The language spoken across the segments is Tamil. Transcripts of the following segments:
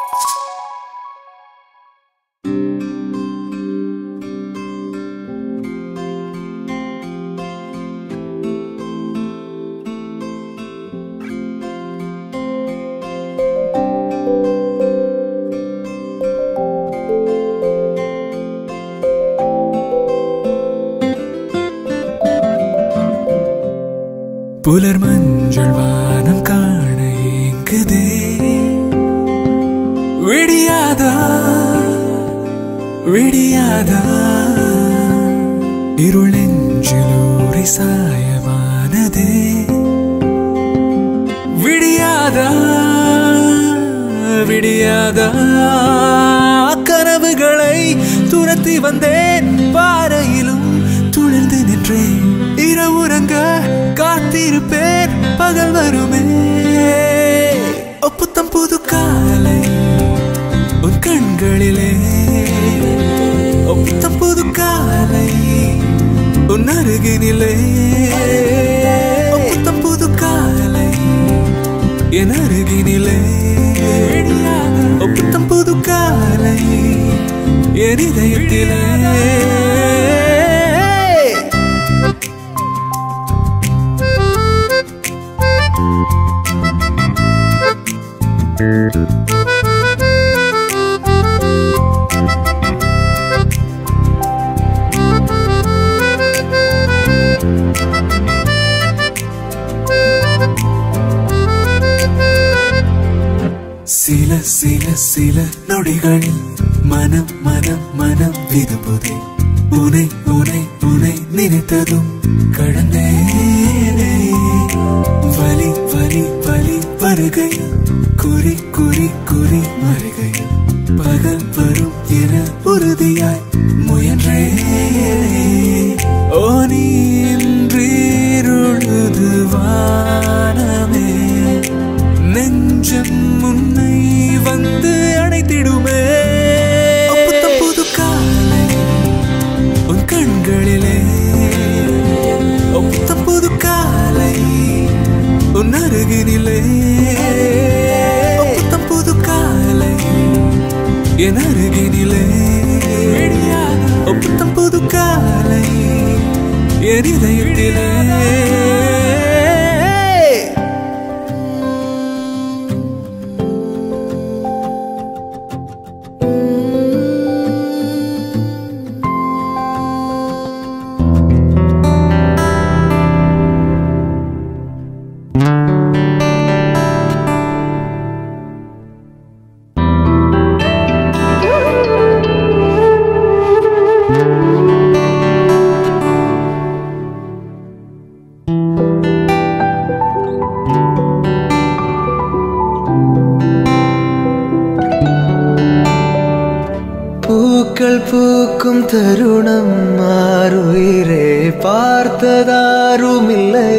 புலர் மஞ்சள் வானம் காண ஏங்குதே விடியாதா விடியாதா இருள் நெஞ்சிலூரை சாயமானதே விடியாதா விடியாதா கனவுகளை துரத்தி வந்தேன் பாறையிலும் துளிர்ந்து நின்றேன் இரவுறங்க காத்திருப்பேன் பகல் வருமே ஒப்புத்தம் புது காலை உன் கண்களிலே ஒப்புத்தம் புது காலை உன் அருகினிலே ஒப்புத்தம் புது காலை என் அருகினிலே ஒப்புத்தம் புது காலை என் இதயத்திலே சில சில சில நொடிகளில் மனம் மனம் மனம் விரும்புதே உனை உனை உனை நினைத்ததும் கடந்தேனே வலி வலி வலி வருகையில் குறி குறி குறி மறுகையில் பகல் வரும் என உறுதியாய் முயன்றேனே ஓ நீ இன்றீருழுது வானமே நெஞ்சம் முன்னை வந்து அணைத்திடுமே ஒப்புத்தம் புது காலை உன் கண்களிலே ஒப்புத்தம் புது காலை உன் அருகினிலே ஒப்புத்தம் புது காலை என் அருகினிலே ஒப்புத்தம் புது காலை என் இதயத்திலே பூக்கள் பூக்கும் தருணம் மாறுயிரே பார்த்ததாருமில்லை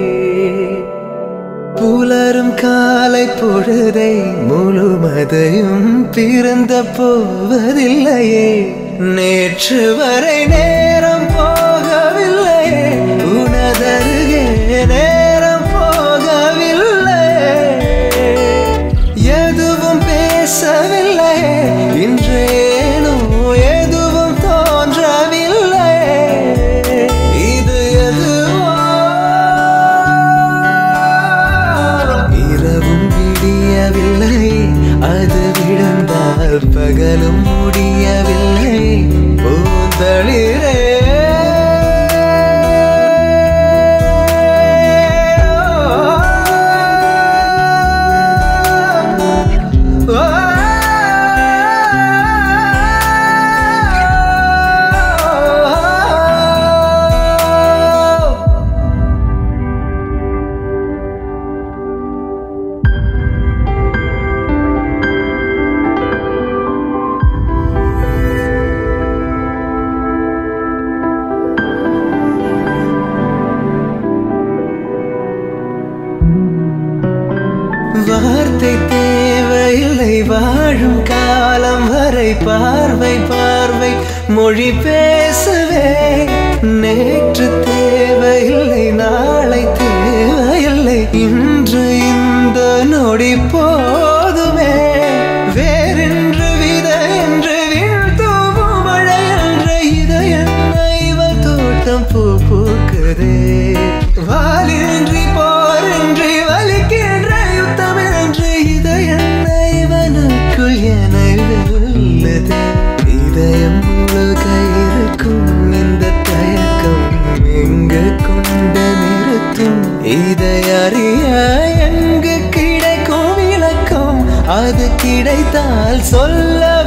புலரும் காலை பொழுதை முழுமதையும் பிறந்த போவதில்லையே நேற்று வரை நேரம் போகவில்லையே உனதருகே நேரம் போகவில்லை எதுவும் பேசவில்லை இன்றேனோ எதுவும் தோன்றவில்லை இது எதுவோ இரவும் விடியவில்லை அது விழுந்தால் பகலும் முடியவில்லை பூந்தளிரே வார்த்தை தேவையில்லை வாழும் காலம் வரை பார்வை பார்வை மொழி பேசவே நேற்று தேவையில்லை நாளை தேவையில்லை இன்று இந்த நொடி போதுமே வே கிடைத்தால் சொல்ல